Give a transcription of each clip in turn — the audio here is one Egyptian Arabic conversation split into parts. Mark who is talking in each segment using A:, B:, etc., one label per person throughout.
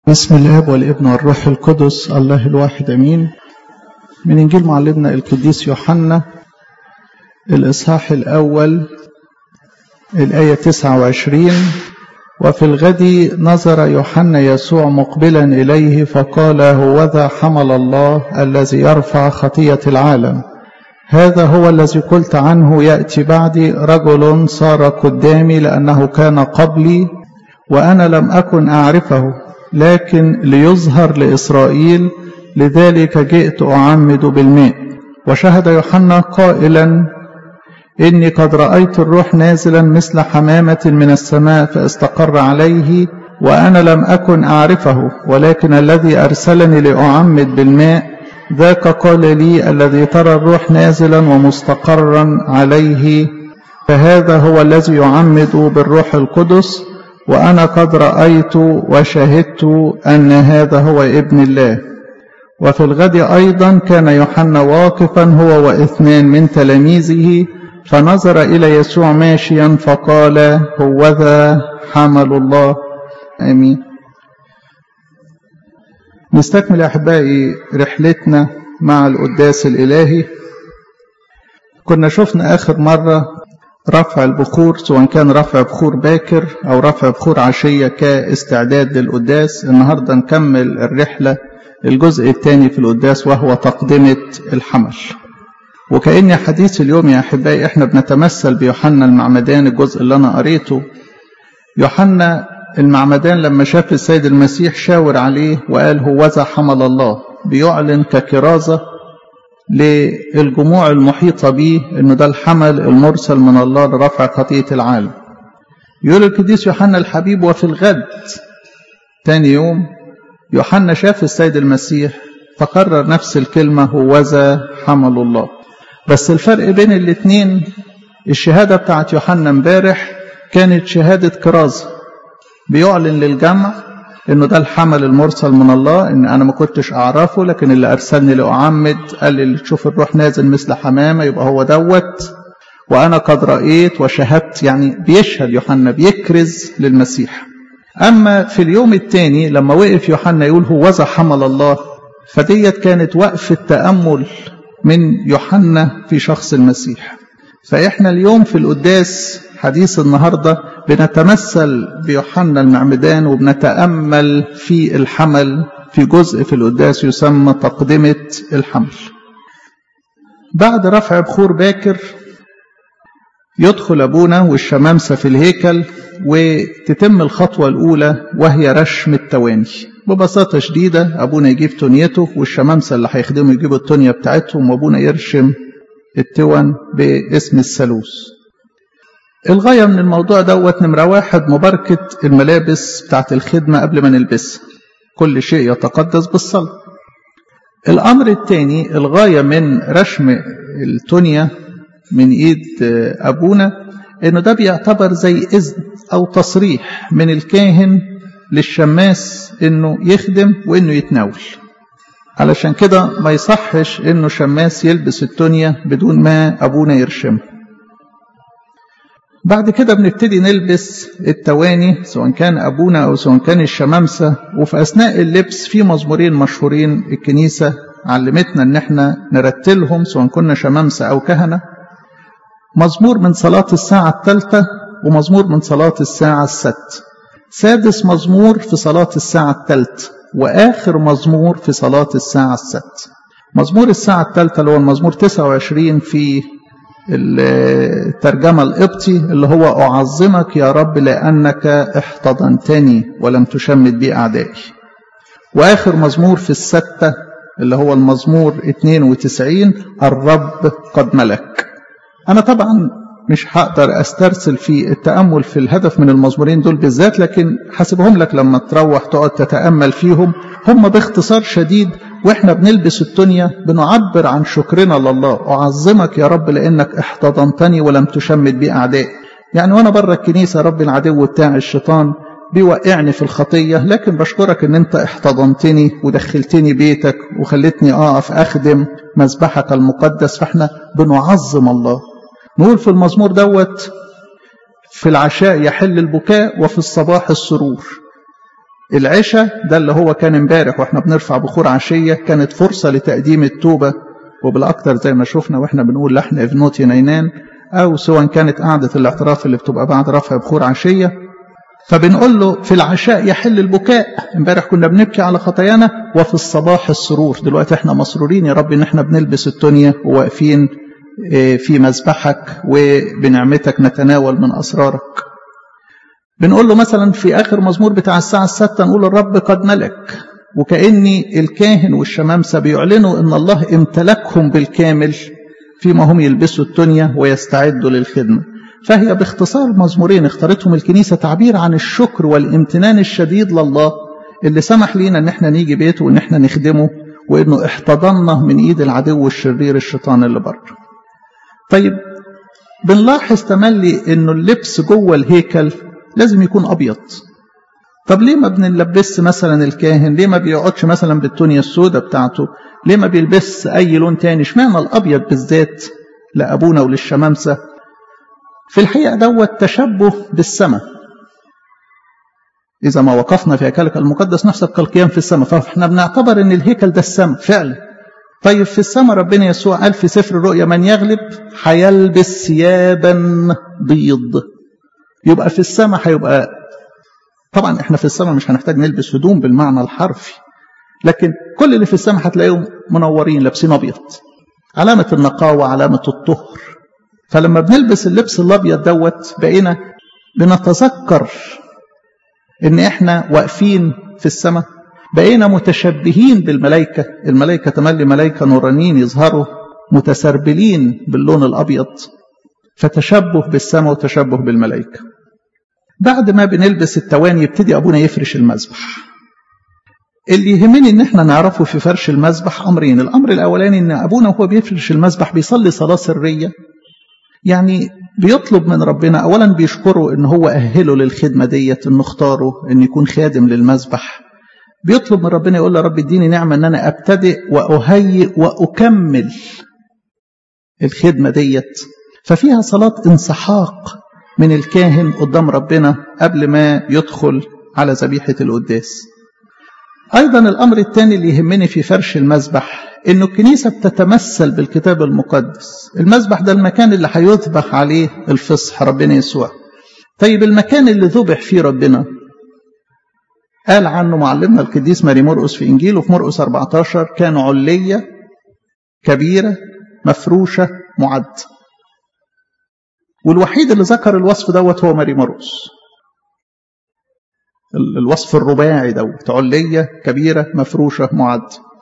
A: بسم الاب والابن والروح القدس الله الواحد امين من انجيل معلمنا القديس يوحنا الاصحاح الاول الايه 29 وفي الغد نظر يوحنا يسوع مقبلا اليه فقال هوذا حمل الله الذي يرفع خطيه العالم هذا هو الذي قلت عنه ياتي بعدي رجل صار قدامي لانه كان قبلي وانا لم اكن اعرفه لكن ليظهر لإسرائيل لذلك جئت أعمد بالماء وشهد يوحنا قائلا إني قد رأيت الروح نازلا مثل حمامة من السماء فاستقر عليه وأنا لم أكن أعرفه ولكن الذي أرسلني لأعمد بالماء ذاك قال لي الذي ترى الروح نازلا ومستقرا عليه فهذا هو الذي يعمد بالروح القدس وأنا قد رأيت وشهدت أن هذا هو ابن الله وفي الغد أيضا كان يوحنا واقفا هو واثنان من تلاميذه فنظر إلى يسوع ماشيا فقال هوذا حمل الله آمين نستكمل أحبائي رحلتنا مع القداس الإلهي كنا شفنا آخر مرة رفع البخور سواء كان رفع بخور باكر أو رفع بخور عشية كاستعداد للقداس النهاردة نكمل الرحلة الجزء الثاني في القداس وهو تقدمة الحمل وكأن حديث اليوم يا أحبائي إحنا بنتمثل بيوحنا المعمدان الجزء اللي أنا قريته يوحنا المعمدان لما شاف السيد المسيح شاور عليه وقال هوذا حمل الله بيعلن ككرازة للجموع المحيطة به إنه ده الحمل المرسل من الله لرفع خطية العالم. يقول القديس يوحنا الحبيب وفي الغد تاني يوم يوحنا شاف السيد المسيح فقرر نفس الكلمة هوذا حمل الله. بس الفرق بين الاتنين الشهادة بتاعت يوحنا امبارح كانت شهادة كرازة بيعلن للجمع انه ده الحمل المرسل من الله ان انا ما كنتش اعرفه لكن اللي ارسلني لاعمد قال لي اللي تشوف الروح نازل مثل حمامه يبقى هو دوت وانا قد رايت وشهدت يعني بيشهد يوحنا بيكرز للمسيح اما في اليوم الثاني لما وقف يوحنا يقول هوذا حمل الله فديت كانت وقفه تامل من يوحنا في شخص المسيح فاحنا اليوم في القداس حديث النهارده بنتمثل بيوحنا المعمدان وبنتامل في الحمل في جزء في القداس يسمى تقدمه الحمل. بعد رفع بخور باكر يدخل ابونا والشمامسه في الهيكل وتتم الخطوه الاولى وهي رشم التواني. ببساطه شديده ابونا يجيب تونيته والشمامسه اللي هيخدموا يجيبوا التونيه بتاعتهم وابونا يرشم التون باسم الثالوث. الغاية من الموضوع دوت نمرة واحد مباركة الملابس بتاعت الخدمة قبل ما نلبسها كل شيء يتقدس بالصلاة الأمر الثاني الغاية من رشم التونية من إيد أبونا إنه ده بيعتبر زي إذن أو تصريح من الكاهن للشماس إنه يخدم وإنه يتناول علشان كده ما يصحش إنه شماس يلبس التونية بدون ما أبونا يرشمها بعد كده بنبتدي نلبس التواني سواء كان أبونا أو سواء كان الشمامسة وفي أثناء اللبس في مزمورين مشهورين الكنيسة علمتنا إن احنا نرتلهم سواء كنا شمامسة أو كهنة مزمور من صلاة الساعة الثالثة ومزمور من صلاة الساعة الست سادس مزمور في صلاة الساعة الثالثة وآخر مزمور في صلاة الساعة الست مزمور الساعة الثالثة اللي هو المزمور 29 في الترجمة القبطي اللي هو أعظمك يا رب لأنك احتضنتني ولم تشمت بي أعدائي وآخر مزمور في الستة اللي هو المزمور 92 الرب قد ملك أنا طبعا مش هقدر أسترسل في التأمل في الهدف من المزمورين دول بالذات لكن حاسبهم لك لما تروح تقعد تتأمل فيهم هم باختصار شديد واحنا بنلبس التونية بنعبر عن شكرنا لله أعظمك يا رب لأنك احتضنتني ولم تشمت بي أعدائي يعني وأنا بره الكنيسة رب العدو بتاع الشيطان بيوقعني في الخطية لكن بشكرك ان انت احتضنتني ودخلتني بيتك وخلتني اقف اخدم مذبحك المقدس فاحنا بنعظم الله نقول في المزمور دوت في العشاء يحل البكاء وفي الصباح السرور العشاء ده اللي هو كان امبارح واحنا بنرفع بخور عشية كانت فرصة لتقديم التوبة وبالأكتر زي ما شفنا واحنا بنقول لحن افنوت ينينان أو سواء كانت قعدة الاعتراف اللي بتبقى بعد رفع بخور عشية فبنقول له في العشاء يحل البكاء امبارح كنا بنبكي على خطايانا وفي الصباح السرور دلوقتي احنا مسرورين يا رب ان احنا بنلبس الدنيا وواقفين في مذبحك وبنعمتك نتناول من أسرارك بنقول له مثلا في آخر مزمور بتاع الساعة الستة نقول الرب قد ملك وكأني الكاهن والشمامسة بيعلنوا أن الله امتلكهم بالكامل فيما هم يلبسوا الدنيا ويستعدوا للخدمة فهي باختصار مزمورين اختارتهم الكنيسة تعبير عن الشكر والامتنان الشديد لله اللي سمح لينا ان احنا نيجي بيته وان احنا نخدمه وانه احتضنا من ايد العدو الشرير الشيطان اللي بره طيب بنلاحظ تملي انه اللبس جوه الهيكل لازم يكون ابيض طب ليه ما بنلبس مثلا الكاهن ليه ما بيقعدش مثلا بالتونيا السوداء بتاعته ليه ما بيلبس اي لون تاني اشمعنى الابيض بالذات لابونا وللشمامسه في الحقيقه دوت تشبه بالسماء اذا ما وقفنا في هيكلك المقدس نحسب كالقيام في السماء فاحنا بنعتبر ان الهيكل ده السماء فعلا طيب في السماء ربنا يسوع قال في سفر الرؤيا من يغلب هيلبس ثيابا بيض يبقى في السماء هيبقى طبعا احنا في السماء مش هنحتاج نلبس هدوم بالمعنى الحرفي لكن كل اللي في السماء هتلاقيهم منورين لابسين ابيض علامة النقاوة علامة الطهر فلما بنلبس اللبس الابيض دوت بقينا بنتذكر ان احنا واقفين في السماء بقينا متشبهين بالملائكة الملائكة تملي ملائكة نورانيين يظهروا متسربلين باللون الأبيض فتشبه بالسماء وتشبه بالملائكة بعد ما بنلبس التواني يبتدي أبونا يفرش المذبح اللي يهمني ان احنا نعرفه في فرش المذبح امرين الامر الاولاني ان ابونا وهو بيفرش المذبح بيصلي صلاه سريه يعني بيطلب من ربنا اولا بيشكره ان هو اهله للخدمه ديت انه اختاره ان يكون خادم للمذبح بيطلب من ربنا يقول له رب اديني نعمة ان انا ابتدئ واهيئ واكمل الخدمة ديت ففيها صلاة انسحاق من الكاهن قدام ربنا قبل ما يدخل على ذبيحة القداس أيضا الأمر الثاني اللي يهمني في فرش المذبح إنه الكنيسة بتتمثل بالكتاب المقدس المذبح ده المكان اللي هيذبح عليه الفصح ربنا يسوع طيب المكان اللي ذبح فيه ربنا قال عنه معلمنا القديس ماري مرقس في إنجيله في مرقس 14 كان علية كبيرة مفروشة معد والوحيد اللي ذكر الوصف دوت هو ماري مرقس الوصف الرباعي دوت علية كبيرة مفروشة معد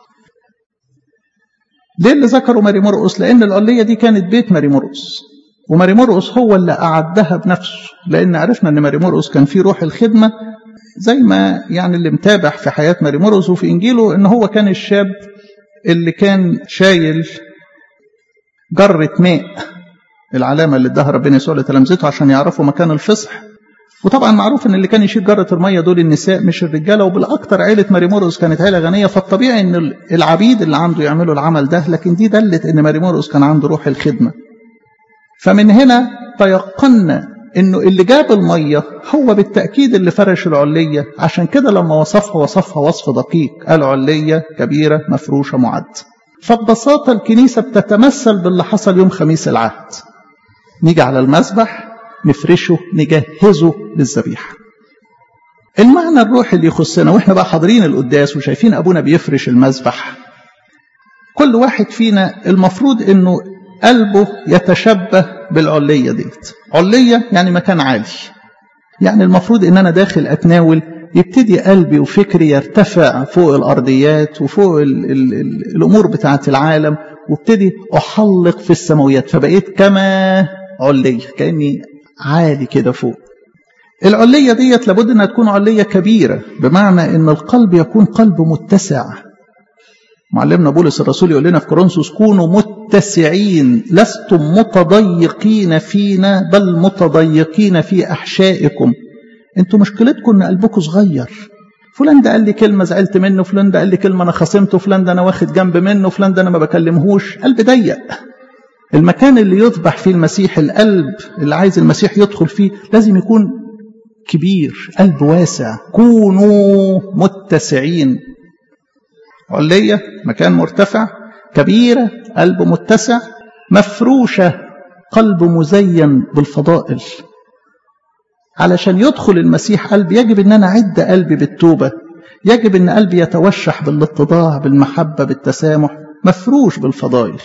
A: ليه اللي ذكره ماري مرقس لأن العلية دي كانت بيت ماري مرقس وماري مرقس هو اللي أعدها بنفسه لأن عرفنا أن ماري مرقس كان فيه روح الخدمة زي ما يعني اللي متابع في حياة ماري مرقس وفي إنجيله إن هو كان الشاب اللي كان شايل جرة ماء العلامة اللي اداها ربنا يسوع لتلامذته عشان يعرفوا مكان الفصح وطبعا معروف ان اللي كان يشيل جرة المية دول النساء مش الرجالة وبالاكثر عيلة ماري مرقس كانت عيلة غنية فالطبيعي ان العبيد اللي عنده يعملوا العمل ده لكن دي دلت ان ماري مرقس كان عنده روح الخدمة فمن هنا تيقنا انه اللي جاب المية هو بالتأكيد اللي فرش العلية عشان كده لما وصفها وصفها وصف دقيق قال علية كبيرة مفروشة معد فببساطة الكنيسة بتتمثل باللي حصل يوم خميس العهد نيجي على المسبح نفرشه نجهزه للذبيحة المعنى الروحي اللي يخصنا واحنا بقى حاضرين القداس وشايفين ابونا بيفرش المذبح كل واحد فينا المفروض انه قلبه يتشبه بالعلية ديت علية يعني مكان عالي يعني المفروض ان انا داخل اتناول يبتدي قلبي وفكري يرتفع فوق الارضيات وفوق ال ال ال الامور بتاعه العالم وابتدي احلق في السماويات فبقيت كما علية كاني عالي كده فوق العلية ديت لابد انها تكون علية كبيرة بمعنى ان القلب يكون قلب متسع معلمنا بولس الرسول يقول لنا في كورنثوس كونوا متسعين لستم متضيقين فينا بل متضيقين في احشائكم انتوا مشكلتكم ان قلبكم صغير فلان ده قال لي كلمه زعلت منه فلان ده قال لي كلمه انا خصمته فلان ده انا واخد جنب منه فلان ده انا ما بكلمهوش قلب ضيق المكان اللي يذبح فيه المسيح القلب اللي عايز المسيح يدخل فيه لازم يكون كبير قلب واسع كونوا متسعين علية مكان مرتفع كبيرة قلب متسع مفروشة قلب مزين بالفضائل علشان يدخل المسيح قلبي يجب ان انا اعد قلبي بالتوبة يجب ان قلبي يتوشح بالاتضاع بالمحبة بالتسامح مفروش بالفضائل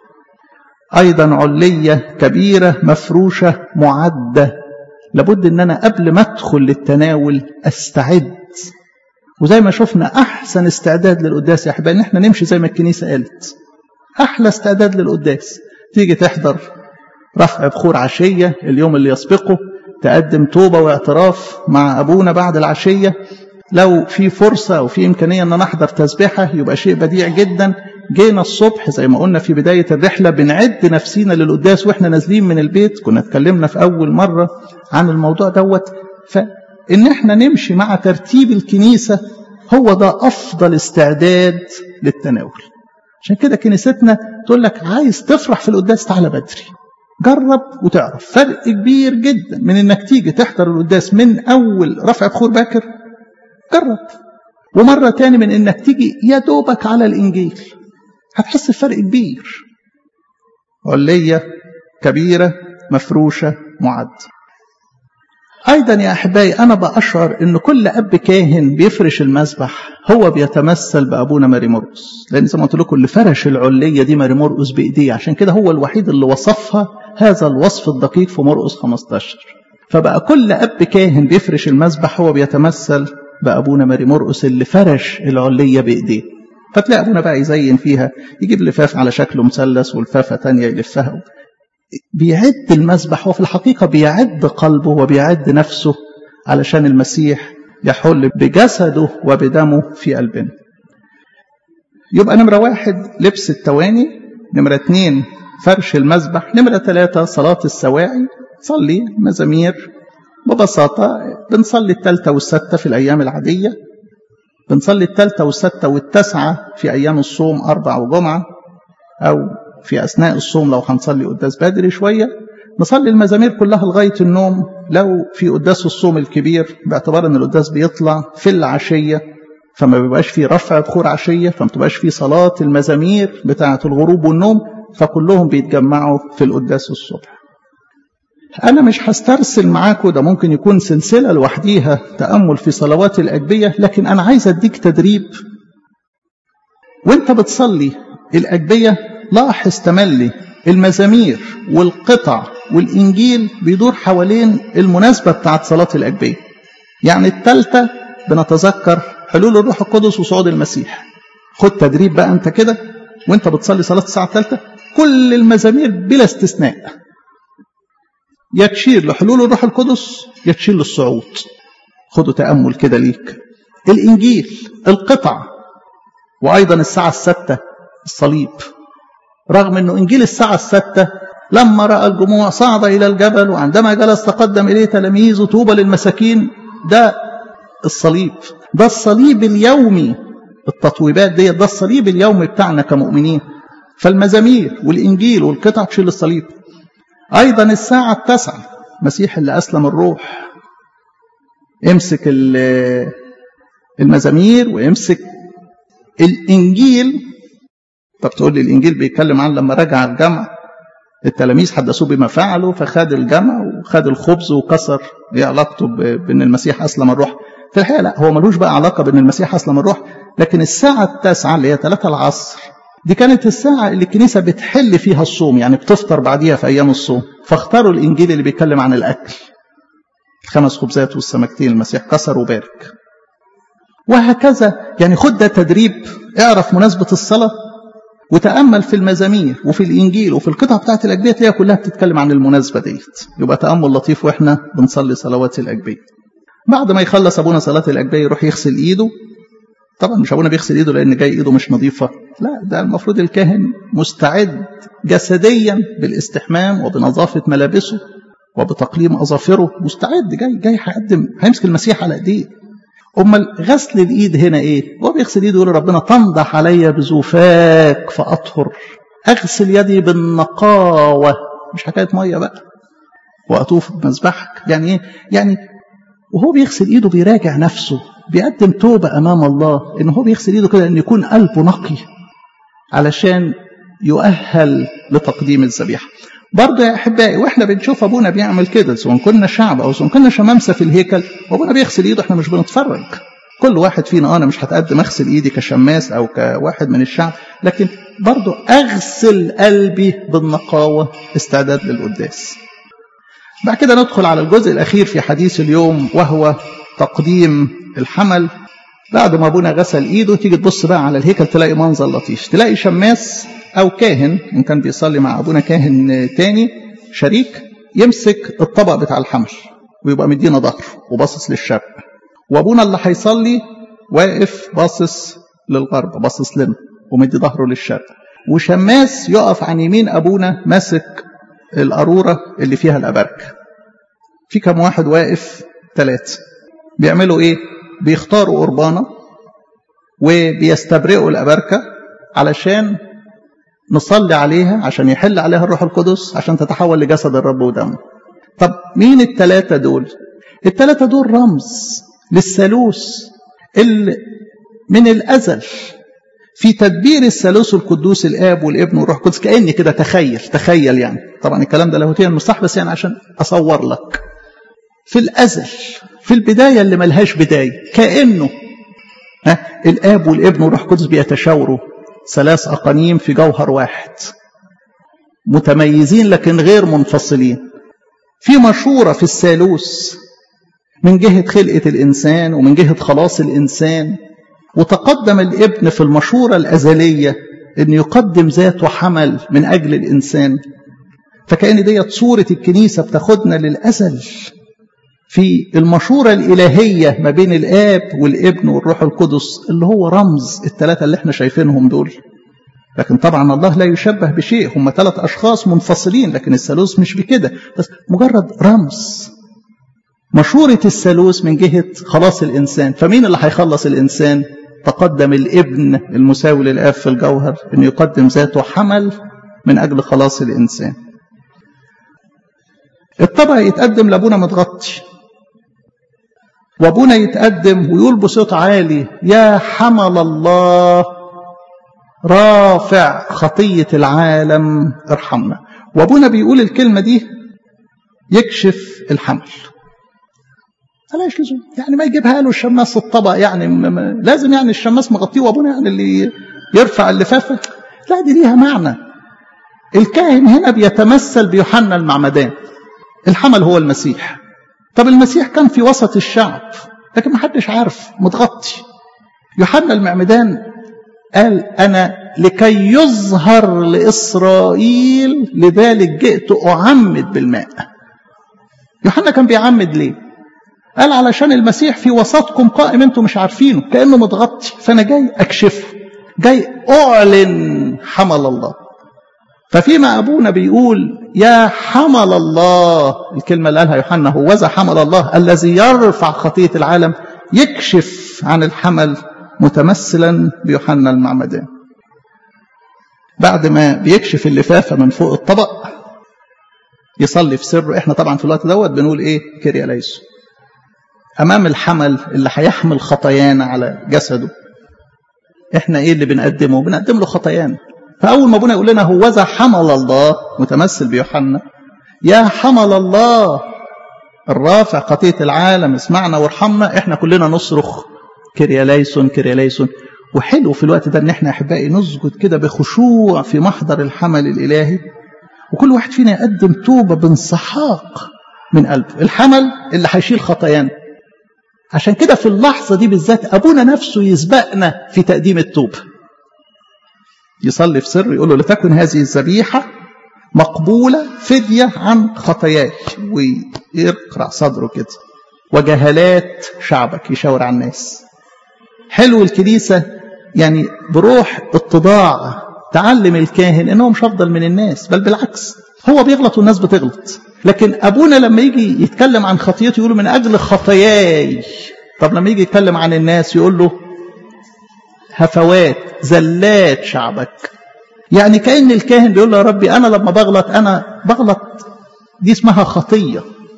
A: ايضا علية كبيرة مفروشة معدة لابد ان انا قبل ما ادخل للتناول استعد وزي ما شفنا احسن استعداد للقداس يا احبائي ان احنا نمشي زي ما الكنيسه قالت احلى استعداد للقداس تيجي تحضر رفع بخور عشيه اليوم اللي يسبقه تقدم توبه واعتراف مع ابونا بعد العشيه لو في فرصه او في امكانيه ان نحضر تسبيحه يبقى شيء بديع جدا جينا الصبح زي ما قلنا في بدايه الرحله بنعد نفسينا للقداس واحنا نازلين من البيت كنا اتكلمنا في اول مره عن الموضوع دوت فان احنا نمشي مع ترتيب الكنيسه هو ده افضل استعداد للتناول عشان كده كنيستنا تقول لك عايز تفرح في القداس تعالى بدري جرب وتعرف فرق كبير جدا من انك تيجي تحضر القداس من اول رفع بخور باكر جرب ومرة تاني من انك تيجي يا دوبك على الانجيل هتحس بفرق كبير علية كبيرة مفروشة معد أيضا يا أحبائي أنا بأشعر أن كل أب كاهن بيفرش المذبح هو بيتمثل بأبونا ماري مرقس لأن زي ما قلت لكم اللي فرش العلية دي ماري مرقس بإيديه عشان كده هو الوحيد اللي وصفها هذا الوصف الدقيق في مرقس 15 فبقى كل أب كاهن بيفرش المذبح هو بيتمثل بأبونا ماري مرقس اللي فرش العلية بإيديه فتلاقي أبونا بقى يزين فيها يجيب لفاف على شكل مثلث والفافة تانية يلفها بيعد المذبح وفي الحقيقة بيعد قلبه وبيعد نفسه علشان المسيح يحل بجسده وبدمه في قلبنا يبقى نمرة واحد لبس التواني نمرة اتنين فرش المذبح نمرة ثلاثة صلاة السواعي صلي مزامير ببساطة بنصلي الثالثة والستة في الأيام العادية بنصلي الثالثة والستة والتسعة في أيام الصوم أربع وجمعة أو في أثناء الصوم لو هنصلي قداس بدري شوية نصلي المزامير كلها لغاية النوم لو في قداس الصوم الكبير باعتبار أن القداس بيطلع في العشية فما بيبقاش فيه رفع بخور عشية فما بتبقاش فيه صلاة المزامير بتاعة الغروب والنوم فكلهم بيتجمعوا في القداس الصبح أنا مش هسترسل معاكم ده ممكن يكون سلسلة لوحديها تأمل في صلوات الأجبية لكن أنا عايز أديك تدريب وأنت بتصلي الأجبية لاحظ تملي المزامير والقطع والإنجيل بيدور حوالين المناسبة بتاعت صلاة الأجبية يعني التالتة بنتذكر حلول الروح القدس وصعود المسيح خد تدريب بقى أنت كده وأنت بتصلي صلاة الساعة الثالثة كل المزامير بلا استثناء يا تشير لحلول الروح القدس يا تشير للصعود خدوا تأمل كده ليك الإنجيل القطع وأيضا الساعة الستة الصليب رغم أنه إنجيل الساعة الستة لما رأى الجموع صعد إلى الجبل وعندما جلس تقدم إليه تلاميذه طوبى للمساكين ده الصليب ده الصليب اليومي التطويبات دي ده الصليب اليومي بتاعنا كمؤمنين فالمزامير والإنجيل والقطع تشيل الصليب أيضا الساعة التاسعة مسيح اللي أسلم الروح امسك المزامير وامسك الإنجيل طب تقول لي الإنجيل بيتكلم عن لما رجع الجمع التلاميذ حدثوه بما فعلوا فخد الجمع وخد الخبز وكسر ايه علاقته بان المسيح اسلم الروح في الحقيقه لا هو ملوش بقى علاقه بان المسيح اسلم الروح لكن الساعه التاسعه اللي هي 3 العصر دي كانت الساعة اللي الكنيسة بتحل فيها الصوم يعني بتفطر بعديها في أيام الصوم فاختاروا الإنجيل اللي بيتكلم عن الأكل الخمس خبزات والسمكتين المسيح كسر وبارك وهكذا يعني خد ده تدريب اعرف مناسبة الصلاة وتأمل في المزامير وفي الإنجيل وفي القطع بتاعت الأجبية تلاقيها كلها بتتكلم عن المناسبة ديت يبقى تأمل لطيف وإحنا بنصلي صلوات الأجبية بعد ما يخلص أبونا صلاة الأجبية يروح يغسل إيده طبعا مش ابونا بيغسل ايده لان جاي ايده مش نظيفه لا ده المفروض الكاهن مستعد جسديا بالاستحمام وبنظافه ملابسه وبتقليم اظافره مستعد جاي جاي هيقدم هيمسك المسيح على ايديه امال غسل الايد هنا ايه هو بيغسل ايده يقول ربنا تنضح علي بزوفاك فاطهر اغسل يدي بالنقاوه مش حكايه ميه بقى واطوف بمذبحك يعني ايه يعني وهو بيغسل ايده بيراجع نفسه بيقدم توبة امام الله ان هو بيغسل ايده كده ان يكون قلبه نقي علشان يؤهل لتقديم الذبيحة برضه يا احبائي واحنا بنشوف ابونا بيعمل كده سواء كنا شعب او سواء كنا شمامسه في الهيكل وابونا بيغسل ايده احنا مش بنتفرج كل واحد فينا انا مش هتقدم اغسل ايدي كشماس او كواحد من الشعب لكن برضه اغسل قلبي بالنقاوه استعداد للقداس بعد كده ندخل على الجزء الاخير في حديث اليوم وهو تقديم الحمل بعد ما ابونا غسل ايده تيجي تبص بقى على الهيكل تلاقي منظر لطيف تلاقي شماس او كاهن ان كان بيصلي مع ابونا كاهن تاني شريك يمسك الطبق بتاع الحمل ويبقى مدينا ظهره وباصص للشرق وابونا اللي هيصلي واقف باصص للغرب باصص لنا ومدي ظهره للشرق وشماس يقف عن يمين ابونا ماسك القاروره اللي فيها الابركه في كم واحد واقف ثلاثه بيعملوا ايه بيختاروا قربانه وبيستبرئوا الابركه علشان نصلي عليها عشان يحل عليها الروح القدس عشان تتحول لجسد الرب ودمه طب مين الثلاثه دول الثلاثه دول رمز للثالوث اللي من الازل في تدبير الثالوث القدوس الاب والابن والروح القدس كاني كده تخيل تخيل يعني طبعا الكلام ده لاهوتيا مستح بس يعني عشان اصور لك في الازل في البدايه اللي ملهاش بدايه كانه ها الاب والابن والروح القدس بيتشاوروا ثلاث اقانيم في جوهر واحد متميزين لكن غير منفصلين في مشوره في الثالوث من جهه خلقه الانسان ومن جهه خلاص الانسان وتقدم الابن في المشورة الأزلية أن يقدم ذاته حمل من أجل الإنسان فكأن ديت صورة الكنيسة بتاخدنا للأزل في المشورة الإلهية ما بين الآب والابن والروح القدس اللي هو رمز الثلاثة اللي احنا شايفينهم دول لكن طبعا الله لا يشبه بشيء هم ثلاث أشخاص منفصلين لكن الثالوث مش بكده بس مجرد رمز مشورة الثالوث من جهة خلاص الإنسان فمين اللي هيخلص الإنسان تقدم الابن المساوي للآب في الجوهر أن يقدم ذاته حمل من أجل خلاص الإنسان الطبق يتقدم لأبونا متغطي وأبونا يتقدم ويقول بصوت عالي يا حمل الله رافع خطية العالم ارحمنا وأبونا بيقول الكلمة دي يكشف الحمل ملاش لزوم يعني ما يجيبها له الشماس الطبق يعني م- م- لازم يعني الشماس مغطيه وابونا يعني اللي يرفع اللفافه لا دي ليها معنى الكاهن هنا بيتمثل بيوحنا المعمدان الحمل هو المسيح طب المسيح كان في وسط الشعب لكن ما حدش عارف متغطي يوحنا المعمدان قال انا لكي يظهر لاسرائيل لذلك جئت اعمد بالماء يوحنا كان بيعمد ليه قال علشان المسيح في وسطكم قائم انتم مش عارفينه كانه متغطي فانا جاي اكشفه جاي اعلن حمل الله ففيما ابونا بيقول يا حمل الله الكلمه اللي قالها يوحنا هو ذا حمل الله الذي يرفع خطيه العالم يكشف عن الحمل متمثلا بيوحنا المعمدان بعد ما بيكشف اللفافه من فوق الطبق يصلي في سره احنا طبعا في الوقت دوت بنقول ايه كيريا ليسو امام الحمل اللي هيحمل خطايانا على جسده احنا ايه اللي بنقدمه بنقدم له خطايانا فاول ما ابونا يقول لنا هوذا حمل الله متمثل بيوحنا يا حمل الله الرافع خطيه العالم اسمعنا وارحمنا احنا كلنا نصرخ كرياليسون كرياليسون وحلو في الوقت ده ان احنا احبائي نسجد كده بخشوع في محضر الحمل الالهي وكل واحد فينا يقدم توبه بانسحاق من قلبه الحمل اللي هيشيل خطايانا عشان كده في اللحظة دي بالذات أبونا نفسه يسبقنا في تقديم التوبة يصلي في سر يقول له لتكن هذه الذبيحة مقبولة فدية عن خطاياي ويقرأ صدره كده وجهالات شعبك يشاور على الناس حلو الكنيسة يعني بروح اتضاع تعلم الكاهن انه مش افضل من الناس بل بالعكس هو بيغلط والناس بتغلط لكن ابونا لما يجي يتكلم عن خطيته يقول من اجل خطاياي طب لما يجي يتكلم عن الناس يقول له هفوات زلات شعبك يعني كأن الكاهن بيقول له يا ربي أنا لما بغلط أنا بغلط دي اسمها خطية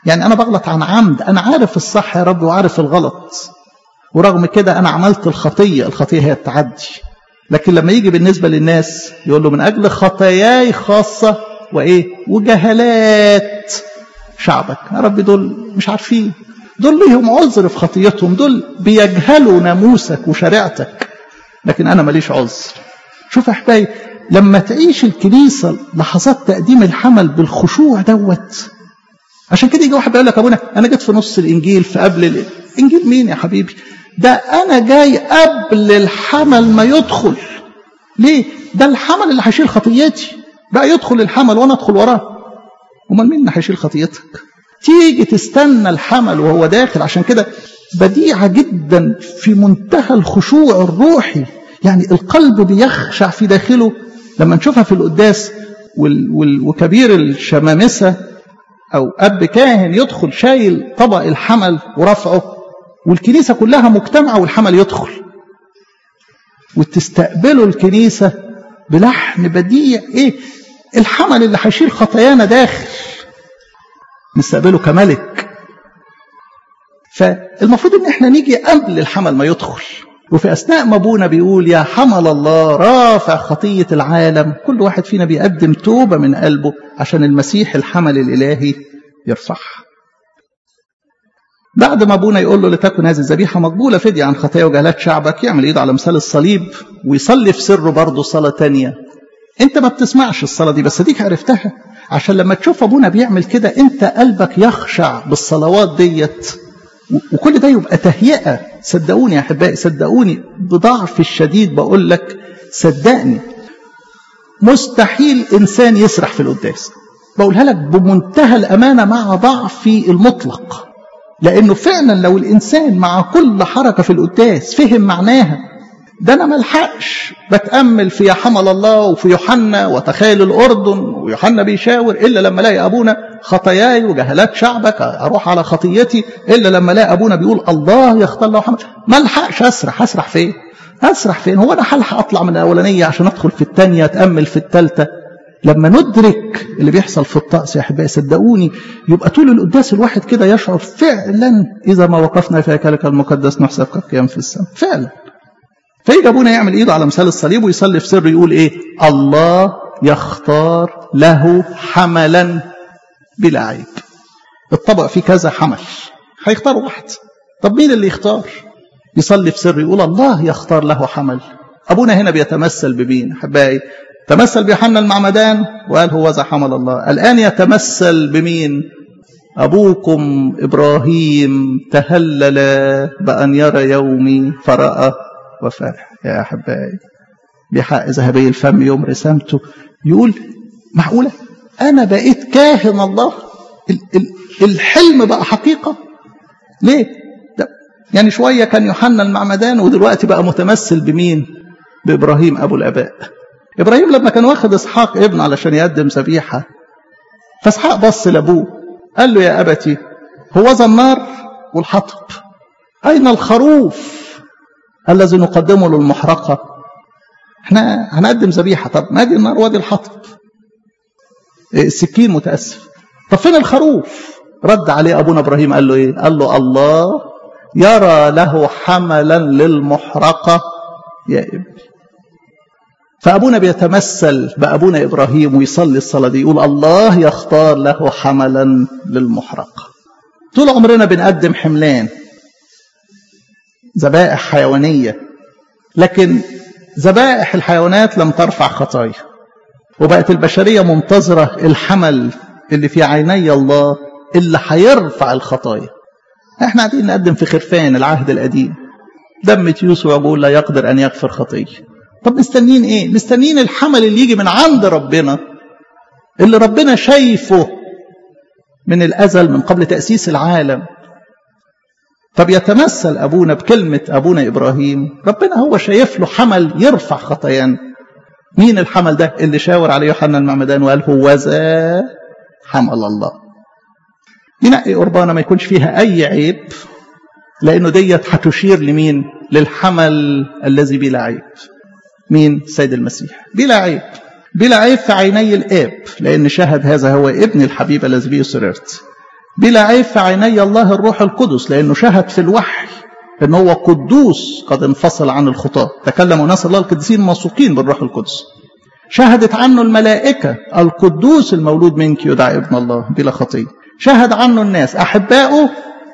A: يعني أنا بغلط عن عمد أنا عارف الصح يا رب وعارف الغلط ورغم كده أنا عملت الخطية الخطية هي التعدي لكن لما يجي بالنسبة للناس يقول له من أجل خطاياي خاصة وإيه وجهلات شعبك يا رب دول مش عارفين دول ليهم عذر في خطيتهم دول بيجهلوا ناموسك وشريعتك لكن أنا ماليش عذر شوف يا حبايبي لما تعيش الكنيسة لحظات تقديم الحمل بالخشوع دوت عشان كده يجي واحد يقول لك ابونا انا جيت في نص الانجيل في قبل الانجيل مين يا حبيبي ده انا جاي قبل الحمل ما يدخل ليه ده الحمل اللي هيشيل خطيتي بقى يدخل الحمل وانا ادخل وراه امال مين اللي هيشيل خطيتك تيجي تستنى الحمل وهو داخل عشان كده بديعة جدا في منتهى الخشوع الروحي يعني القلب بيخشع في داخله لما نشوفها في القداس وال وال وكبير الشمامسة أو أب كاهن يدخل شايل طبق الحمل ورفعه والكنيسة كلها مجتمعة والحمل يدخل وتستقبله الكنيسة بلحن بديع إيه الحمل اللي هيشيل خطايانا داخل نستقبله كملك فالمفروض ان احنا نيجي قبل الحمل ما يدخل وفي اثناء ما ابونا بيقول يا حمل الله رافع خطيه العالم كل واحد فينا بيقدم توبه من قلبه عشان المسيح الحمل الالهي يرفعها بعد ما ابونا يقول له لتكن هذه الذبيحه مقبوله فديه عن خطايا وجهالات شعبك يعمل ايده على مثال الصليب ويصلي في سره برضه صلاه تانية انت ما بتسمعش الصلاه دي بس ديك عرفتها عشان لما تشوف ابونا بيعمل كده انت قلبك يخشع بالصلوات ديت وكل ده يبقى تهيئه صدقوني يا احبائي صدقوني بضعف الشديد بقول لك صدقني مستحيل انسان يسرح في القداس بقولها لك بمنتهى الامانه مع ضعفي المطلق لانه فعلا لو الانسان مع كل حركه في القداس فهم معناها ده انا ملحقش بتامل في حمل الله وفي يوحنا وتخيل الاردن ويوحنا بيشاور الا لما الاقي ابونا خطاياي وجهلات شعبك اروح على خطيتي الا لما الاقي ابونا بيقول الله يختار له حمل ما الحقش اسرح اسرح فين اسرح فين هو انا هلحق اطلع من الاولانيه عشان ادخل في الثانيه اتامل في الثالثه لما ندرك اللي بيحصل في الطقس يا احبائي صدقوني يبقى طول القداس الواحد كده يشعر فعلا اذا ما وقفنا في هيكلك المقدس نحسب كقيام في السماء فعلا فيجي ابونا يعمل ايده على مثال الصليب ويصلي في سر يقول ايه الله يختار له حملا بلا عيب الطبق فيه كذا حمل هيختار واحد طب مين اللي يختار يصلي في سر يقول الله يختار له حمل ابونا هنا بيتمثل بمين احبائي تمثل بيوحنا المعمدان وقال هو ذا حمل الله الان يتمثل بمين ابوكم ابراهيم تهلل بان يرى يومي فراى وفرح يا أحبائي بحق ذهبي الفم يوم رسامته يقول معقولة أنا بقيت كاهن الله ال ال الحلم بقى حقيقة ليه ده يعني شوية كان يوحنا المعمدان ودلوقتي بقى متمثل بمين بإبراهيم أبو الآباء إبراهيم لما كان واخد إسحاق ابن علشان يقدم ذبيحة فإسحاق بص لأبوه قال له يا أبتي هو ذا النار والحطب أين الخروف الذي نقدمه للمحرقة احنا هنقدم ذبيحة طب ما دي النار وادي الحطب السكين متأسف طب فين الخروف رد عليه أبونا إبراهيم قال له إيه قال له الله يرى له حملا للمحرقة يا ابني فأبونا بيتمثل بأبونا إبراهيم ويصلي الصلاة دي يقول الله يختار له حملا للمحرقة طول عمرنا بنقدم حملان ذبائح حيوانية لكن ذبائح الحيوانات لم ترفع خطايا وبقت البشرية منتظرة الحمل اللي في عيني الله اللي هيرفع الخطايا احنا قاعدين نقدم في خرفان العهد القديم دم يسوع يقول لا يقدر ان يغفر خطيه طب مستنين ايه مستنين الحمل اللي يجي من عند ربنا اللي ربنا شايفه من الازل من قبل تاسيس العالم طب يتمثل أبونا بكلمة أبونا إبراهيم ربنا هو شايف له حمل يرفع خطايانا مين الحمل ده اللي شاور عليه يوحنا المعمدان وقال هو ذا حمل الله ينقي قربانة ما يكونش فيها أي عيب لأنه ديت هتشير لمين للحمل الذي بلا عيب مين سيد المسيح بلا عيب بلا عيب في عيني الآب لأن شهد هذا هو ابن الحبيب الذي به سررت بلا عيب في عيني الله الروح القدس لأنه شهد في الوحي ان هو قدوس قد انفصل عن الخطاة تكلم ناس الله القديسين موثوقين بالروح القدس شهدت عنه الملائكة القدوس المولود منك يدعى ابن الله بلا خطية شهد عنه الناس أحبائه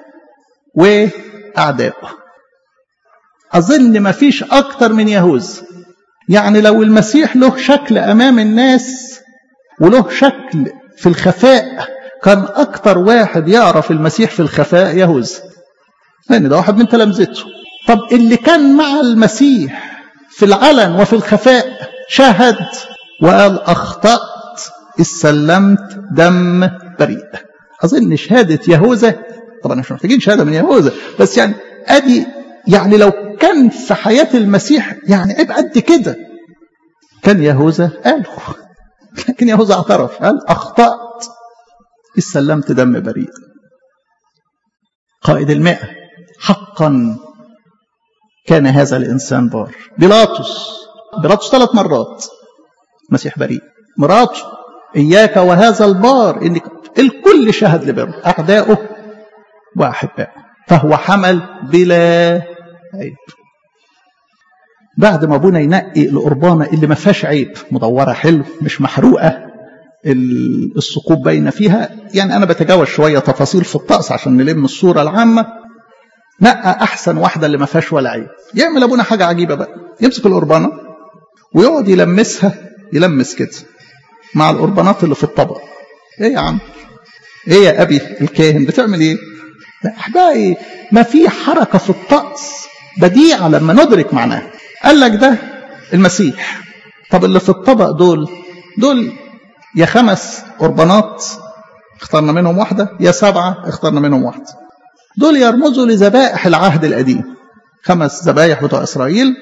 A: وأعدائه أظن ما فيش أكتر من يهوذا يعني لو المسيح له شكل أمام الناس وله شكل في الخفاء كان أكتر واحد يعرف المسيح في الخفاء يهوذا لأن ده واحد من تلامذته طب اللي كان مع المسيح في العلن وفي الخفاء شهد وقال أخطأت استلمت دم بريء أظن شهادة يهوذا طبعا مش محتاجين شهادة من يهوذا بس يعني أدي يعني لو كان في حياة المسيح يعني عيب قد كده كان يهوذا قاله لكن يهوذا اعترف قال أخطأت استلمت دم بريء قائد المئة حقا كان هذا الإنسان بار بيلاطس بيلاطس ثلاث مرات مسيح بريء مراته إياك وهذا البار إنك الكل شهد لبره أعداؤه وأحبائه فهو حمل بلا عيب بعد ما ابونا ينقي القربانه اللي ما فيهاش عيب مدوره حلو مش محروقه الثقوب باينه فيها يعني انا بتجاوز شويه تفاصيل في الطقس عشان نلم الصوره العامه نقى احسن واحده اللي ما فيهاش ولا عيب يعمل ابونا حاجه عجيبه بقى يمسك القربانه ويقعد يلمسها يلمس كده مع القربانات اللي في الطبق ايه يا عم ايه يا ابي الكاهن بتعمل ايه لا احبائي ما في حركه في الطقس بديعه لما ندرك معناها قال لك ده المسيح طب اللي في الطبق دول دول يا خمس قربانات اخترنا منهم واحدة يا سبعة اخترنا منهم واحدة دول يرمزوا لذبائح العهد القديم خمس ذبايح بتوع إسرائيل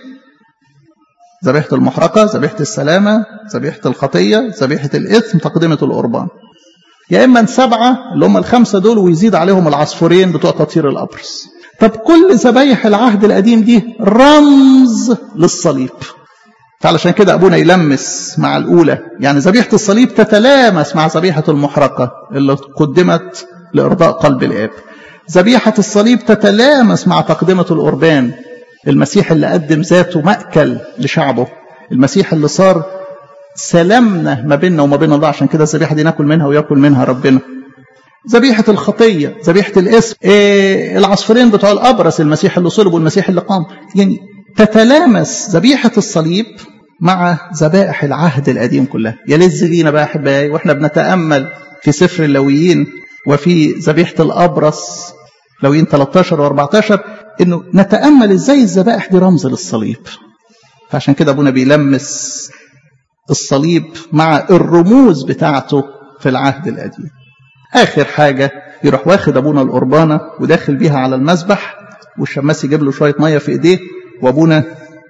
A: ذبيحة المحرقة ذبيحة السلامة ذبيحة الخطية ذبيحة الإثم تقدمة القربان يا إما سبعة اللي هم الخمسة دول ويزيد عليهم العصفورين بتوع تطهير الأبرص طب كل ذبايح العهد القديم دي رمز للصليب فعلشان كده أبونا يلمس مع الأولى يعني ذبيحة الصليب تتلامس مع ذبيحة المحرقة اللي قدمت لإرضاء قلب الآب ذبيحة الصليب تتلامس مع تقدمة القربان المسيح اللي قدم ذاته مأكل لشعبه المسيح اللي صار سلامنا ما بيننا وما بين الله عشان كده الذبيحة دي ناكل منها وياكل منها ربنا ذبيحة الخطية ذبيحة الاسم إيه العصفورين بتوع الأبرص المسيح اللي صلب والمسيح اللي قام يعني تتلامس ذبيحة الصليب مع ذبائح العهد القديم كلها يلذ لينا بقى أحبائي وإحنا بنتأمل في سفر اللويين وفي ذبيحة الأبرص لويين 13 و14 إنه نتأمل إزاي الذبائح دي رمز للصليب فعشان كده أبونا بيلمس الصليب مع الرموز بتاعته في العهد القديم آخر حاجة يروح واخد أبونا القربانة وداخل بيها على المذبح والشماس يجيب له شوية مية في إيديه وأبونا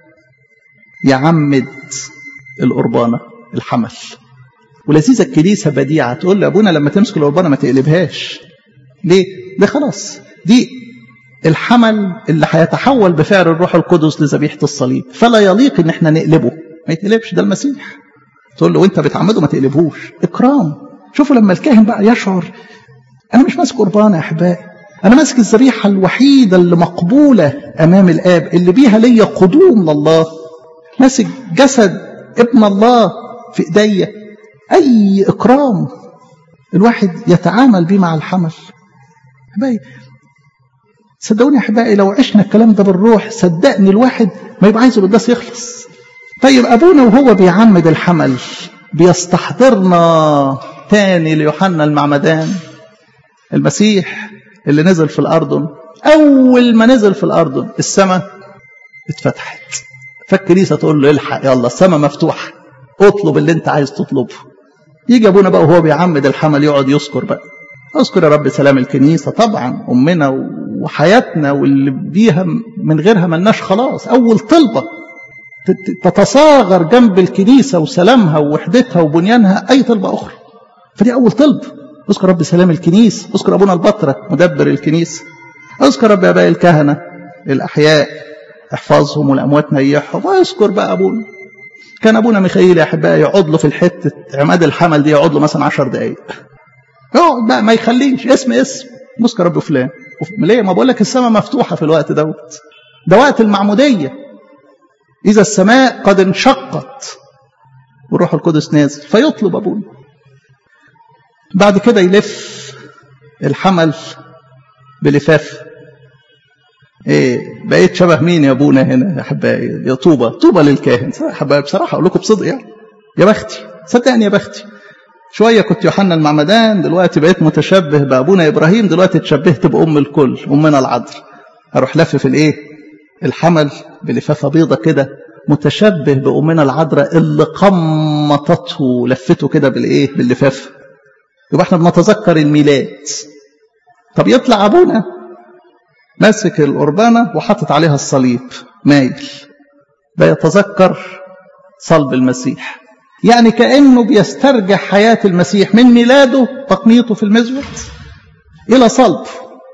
A: يعمد القربانة الحمل ولذيذة الكنيسة بديعة تقول لأبونا لما تمسك القربانة ما تقلبهاش ليه؟ ده خلاص دي الحمل اللي هيتحول بفعل الروح القدس لذبيحة الصليب فلا يليق ان احنا نقلبه ما يتقلبش ده المسيح تقول له وانت بتعمده ما تقلبهوش اكرام شوفوا لما الكاهن بقى يشعر انا مش ماسك قربان يا احبائي انا ماسك الذبيحه الوحيده اللي مقبوله امام الاب اللي بيها ليا قدوم لله ماسك جسد ابن الله في ايديا اي اكرام الواحد يتعامل بيه مع الحمل احبائي صدقوني يا احبائي لو عشنا الكلام ده بالروح صدقني الواحد ما يبقى عايز القداس يخلص طيب ابونا وهو بيعمد الحمل بيستحضرنا تاني ليوحنا المعمدان المسيح اللي نزل في الأردن أول ما نزل في الأردن السماء اتفتحت فالكنيسة تقول له الحق يلا السماء مفتوحة اطلب اللي انت عايز تطلبه يجي ابونا بقى وهو بيعمد الحمل يقعد يذكر بقى اذكر يا رب سلام الكنيسة طبعا أمنا وحياتنا واللي بيها من غيرها ملناش خلاص أول طلبة تتصاغر جنب الكنيسة وسلامها ووحدتها وبنيانها أي طلبة أخرى فدي أول طلب اذكر رب سلام الكنيسة اذكر أبونا البطرة مدبر الكنيسة اذكر رب آباء الكهنة الأحياء احفظهم والأموات نيحهم واذكر بقى أبونا كان أبونا ميخائيل يا أحبائي يقعد له في الحتة عماد الحمل دي يقعد له مثلا عشر دقايق يقعد بقى ما يخليش اسم اسم مسك رب فلان ليه ما بقول لك السماء مفتوحه في الوقت دوت ده وقت المعموديه اذا السماء قد انشقت والروح القدس نازل فيطلب ابونا بعد كده يلف الحمل بلفاف ايه بقيت شبه مين يا ابونا هنا يا حبايبي يا طوبه طوبه للكاهن يا حبايبي بصراحه اقول لكم بصدق يعني يا بختي صدقني يا بختي شويه كنت يوحنا المعمدان دلوقتي بقيت متشبه بابونا ابراهيم دلوقتي اتشبهت بام الكل امنا العذراء اروح لفف الايه الحمل بلفافه بيضه كده متشبه بامنا العذراء اللي قمطته لفته كده بالايه باللفاف يبقى احنا بنتذكر الميلاد طب يطلع ابونا ماسك القربانة وحاطط عليها الصليب مايل بيتذكر صلب المسيح يعني كأنه بيسترجع حياة المسيح من ميلاده تقميطه في المزود إلى صلب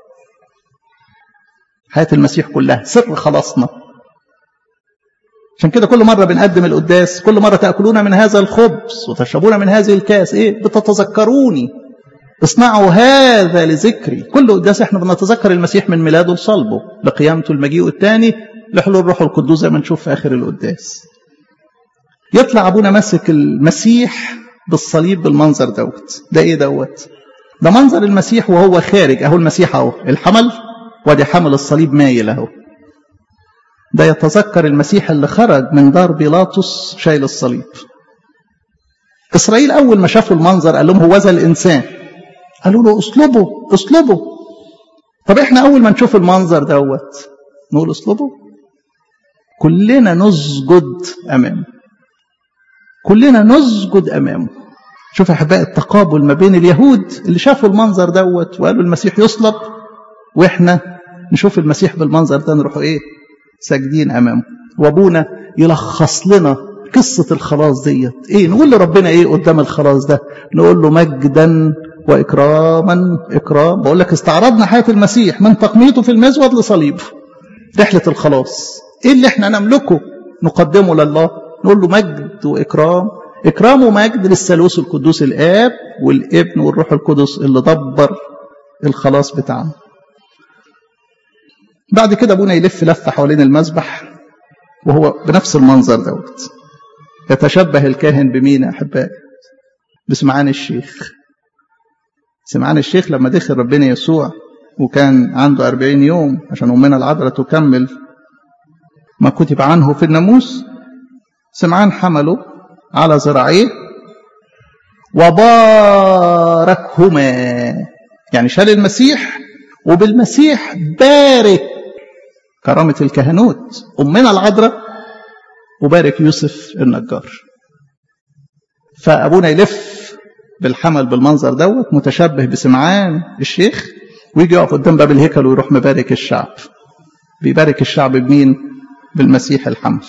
A: حياة المسيح كلها سر خلاصنا عشان كده كل مرة بنقدم القداس كل مرة تأكلون من هذا الخبز وتشربون من هذه الكاس إيه بتتذكروني اصنعوا هذا لذكري كل قداس احنا بنتذكر المسيح من ميلاده لصلبه لقيامته المجيء الثاني لحلول الروح القدوس زي ما نشوف في اخر القداس يطلع ابونا ماسك المسيح بالصليب بالمنظر دوت ده ايه دوت ده منظر المسيح وهو خارج اهو المسيح اهو الحمل وادي حمل الصليب مايل اهو ده يتذكر المسيح اللي خرج من دار بيلاطس شايل الصليب اسرائيل اول ما شافوا المنظر قال لهم هو ذا الانسان قالوا له اصلبه اصلبه طب احنا اول ما نشوف المنظر دوت نقول اصلبه كلنا نسجد امامه كلنا نسجد امامه شوف يا احبائي التقابل ما بين اليهود اللي شافوا المنظر دوت وقالوا المسيح يصلب واحنا نشوف المسيح بالمنظر ده نروح ايه ساجدين امامه وابونا يلخص لنا قصة الخلاص ديت ايه نقول لربنا ايه قدام الخلاص ده نقول له مجدا واكراما اكرام بقول لك استعرضنا حياه المسيح من تقميطه في المزود لصليبه رحله الخلاص ايه اللي احنا نملكه نقدمه لله نقول له مجد واكرام اكرام ومجد للثالوث القدوس الاب والابن والروح القدس اللي دبر الخلاص بتاعنا بعد كده ابونا يلف لفه حوالين المذبح وهو بنفس المنظر دوت يتشبه الكاهن بمين يا احبائي بسمعان الشيخ سمعان الشيخ لما دخل ربنا يسوع وكان عنده أربعين يوم عشان أمنا العذراء تكمل ما كتب عنه في الناموس سمعان حمله على ذراعيه وباركهما يعني شال المسيح وبالمسيح بارك كرامة الكهنوت أمنا العذراء وبارك يوسف النجار فأبونا يلف بالحمل بالمنظر دوت متشبه بسمعان الشيخ ويجي يقف قدام باب الهيكل ويروح مبارك الشعب بيبارك الشعب بمين بالمسيح الحمل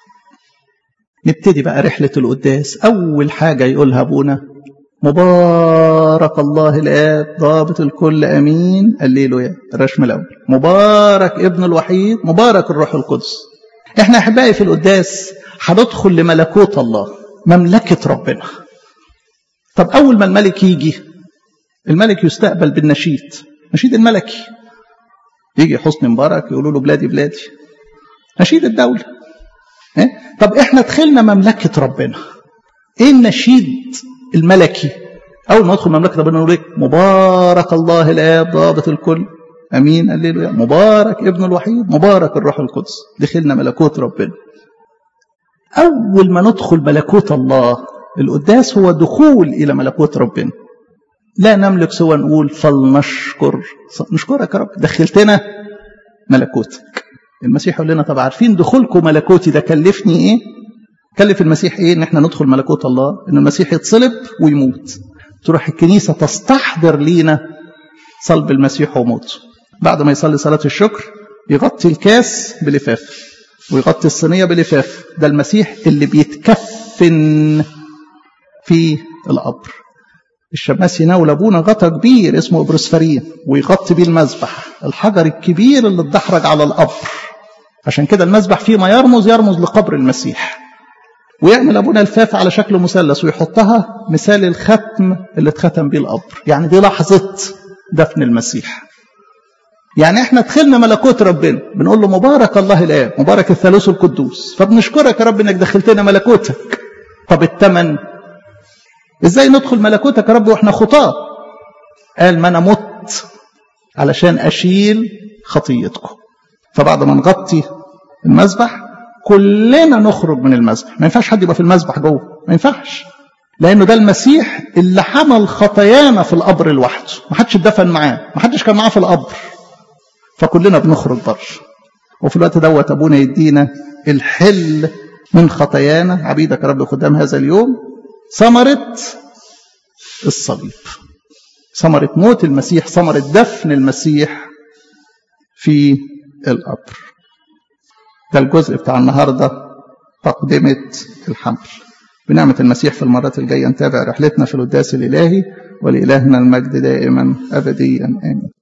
A: نبتدي بقى رحلة القداس أول حاجة يقولها أبونا مبارك الله الآب ضابط الكل أمين الليلويا الرشم الأول مبارك ابن الوحيد مبارك الروح القدس احنا أحبائي في القداس هندخل لملكوت الله مملكة ربنا طب أول ما الملك يجي الملك يستقبل بالنشيد نشيد الملكي يجي حسني مبارك يقولوا له بلادي بلادي نشيد الدولة إيه؟ طب احنا دخلنا مملكة ربنا ايه النشيد الملكي اول ما ندخل مملكة ربنا نقول ايه مبارك الله الاب ضابط الكل امين الليل مبارك ابن الوحيد مبارك الروح القدس دخلنا ملكوت ربنا اول ما ندخل ملكوت الله القداس هو دخول إلى ملكوت ربنا لا نملك سوى نقول فلنشكر نشكرك يا رب دخلتنا ملكوتك المسيح يقول لنا طب عارفين دخولكم ملكوتي ده كلفني ايه كلف المسيح ايه ان احنا ندخل ملكوت الله ان المسيح يتصلب ويموت تروح الكنيسة تستحضر لينا صلب المسيح وموته بعد ما يصلي صلاة الشكر يغطي الكاس بلفاف ويغطي الصينية بلفاف ده المسيح اللي بيتكفن في القبر الشماس يناول ابونا غطا كبير اسمه ابروسفرين ويغطي بيه المذبح الحجر الكبير اللي اتدحرج على القبر عشان كده المذبح فيه ما يرمز يرمز لقبر المسيح ويعمل ابونا الفاف على شكل مثلث ويحطها مثال الختم اللي اتختم بيه القبر يعني دي لحظه دفن المسيح يعني احنا دخلنا ملكوت ربنا بنقول له مبارك الله الاب مبارك الثالوث القدوس فبنشكرك يا رب انك دخلتنا ملكوتك طب الثمن ازاي ندخل ملكوتك يا رب واحنا خطاه قال ما انا مت علشان اشيل خطيتكم فبعد ما نغطي المذبح كلنا نخرج من المذبح ما ينفعش حد يبقى في المذبح جوه ما ينفعش لانه ده المسيح اللي حمل خطايانا في القبر لوحده ما حدش اتدفن معاه ما حدش كان معاه في القبر فكلنا بنخرج بره وفي الوقت دوت ابونا يدينا الحل من خطايانا عبيدك يا رب قدام هذا اليوم ثمرة الصليب ثمرة موت المسيح ثمرة دفن المسيح في القبر ده الجزء بتاع النهارده تقدمة الحمل بنعمة المسيح في المرات الجاية نتابع رحلتنا في القداس الإلهي ولإلهنا المجد دائما أبديا آمين